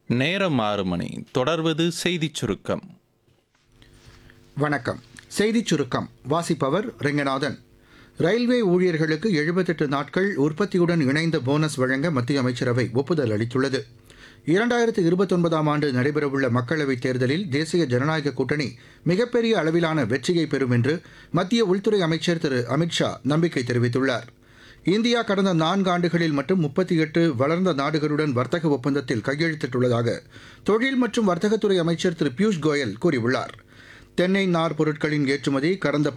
நேரம் ஆறு மணி தொடர்வது செய்திச் சுருக்கம் வணக்கம் செய்திச் சுருக்கம் வாசிப்பவர் ரெங்கநாதன் ரயில்வே ஊழியர்களுக்கு எழுபத்தெட்டு நாட்கள் உற்பத்தியுடன் இணைந்த போனஸ் வழங்க மத்திய அமைச்சரவை ஒப்புதல் அளித்துள்ளது இரண்டாயிரத்து இருபத்தொன்பதாம் ஆண்டு நடைபெறவுள்ள மக்களவைத் தேர்தலில் தேசிய ஜனநாயக கூட்டணி மிகப்பெரிய அளவிலான வெற்றியை பெறும் என்று மத்திய உள்துறை அமைச்சர் திரு அமித்ஷா நம்பிக்கை தெரிவித்துள்ளார் இந்தியா கடந்த நான்கு ஆண்டுகளில் மட்டும் முப்பத்தி எட்டு வளர்ந்த நாடுகளுடன் வர்த்தக ஒப்பந்தத்தில் கையெழுத்திட்டுள்ளதாக தொழில் மற்றும் வர்த்தகத்துறை அமைச்சர் திரு பியூஷ் கோயல் கூறியுள்ளார் தென்னை நார் பொருட்களின் ஏற்றுமதி கடந்த